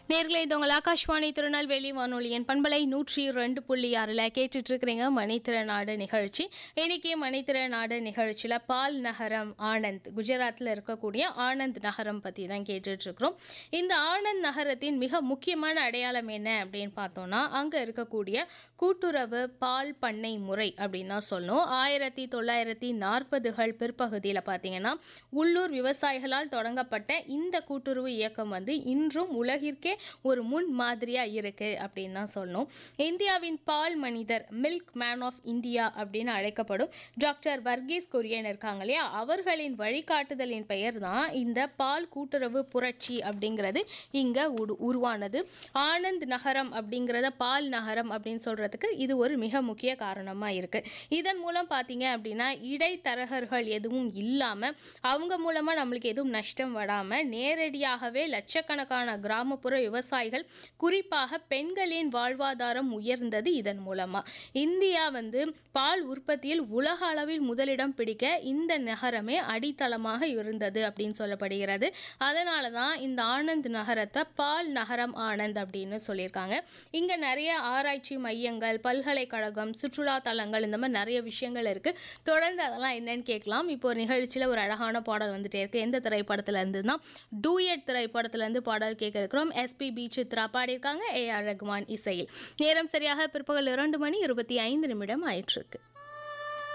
நேர்களே இது உங்கள் ஆகாஷ்வாணி திருநெல்வேலி வானொலியின் பண்பலை நூற்றி ரெண்டு புள்ளி ஆறில் கேட்டுட்டு இருக்கிறீங்க மணித்திறநாடு நிகழ்ச்சி இன்னைக்கு மணித்திறநாடு நிகழ்ச்சியில் பால் நகரம் ஆனந்த் குஜராத்தில் இருக்கக்கூடிய ஆனந்த் நகரம் பற்றி தான் கேட்டுட்டு இருக்கிறோம் இந்த ஆனந்த் நகரத்தின் மிக முக்கியமான அடையாளம் என்ன அப்படின்னு பார்த்தோம்னா அங்கே இருக்கக்கூடிய கூட்டுறவு பால் பண்ணை முறை அப்படின்னு தான் சொல்லணும் ஆயிரத்தி தொள்ளாயிரத்தி நாற்பதுகள் பிற்பகுதியில் பார்த்தீங்கன்னா உள்ளூர் விவசாயிகளால் தொடங்கப்பட்ட இந்த கூட்டுறவு இயக்கம் வந்து இன்றும் உலகிற்கே ஒரு முன் மாதிரியாக இருக்குது அப்படின்னு தான் சொல்லணும் இந்தியாவின் பால் மனிதர் மில்க் மேன் ஆஃப் இந்தியா அப்படின்னு அழைக்கப்படும் டாக்டர் வர்கீஸ் குரியன் இருக்காங்க இல்லையா அவர்களின் வழிகாட்டுதலின் பெயர் தான் இந்த பால் கூட்டுறவு புரட்சி அப்படிங்கிறது இங்கே உருவானது ஆனந்த் நகரம் அப்படிங்கிறத பால் நகரம் அப்படின்னு சொல்கிறதுக்கு இது ஒரு மிக முக்கிய காரணமாக இருக்குது இதன் மூலம் பார்த்தீங்க அப்படின்னா இடைத்தரகர்கள் எதுவும் இல்லாமல் அவங்க மூலமாக நம்மளுக்கு எதுவும் நஷ்டம் வராமல் நேரடியாகவே லட்சக்கணக்கான கிராமப்புற விவசாயிகள் குறிப்பாக பெண்களின் வாழ்வாதாரம் உயர்ந்தது இதன் மூலமாக இந்தியா வந்து பால் உற்பத்தியில் உலக அளவில் முதலிடம் பிடிக்க இந்த நகரமே அடித்தளமாக இருந்தது அப்படின்னு சொல்லப்படுகிறது அதனால தான் இந்த ஆனந்த் நகரத்தை பால் நகரம் ஆனந்த் அப்படின்னு சொல்லியிருக்காங்க இங்கே நிறைய ஆராய்ச்சி மையங்கள் பல்கலைக்கழகம் சுற்றுலா தலங்கள் இந்த மாதிரி நிறைய விஷயங்கள் இருக்குது தொடர்ந்து அதெல்லாம் என்னன்னு கேட்கலாம் இப்போ ஒரு நிகழ்ச்சியில் ஒரு அழகான பாடல் வந்துட்டே இருக்கு எந்த திரைப்படத்தில் இருந்துன்னா டூயட் திரைப்படத்துலேருந்து பாடல் கேட்க இருக்கிறோம் எஸ்பிபி சித்ரா பாடியிருக்காங்க ஏ ஆர் ரகுமான் இசையில் நேரம் சரியாக பிற்பகல் இரண்டு மணி இருபத்தி ஐந்து நிமிடம் ஆயிட்டிருக்கு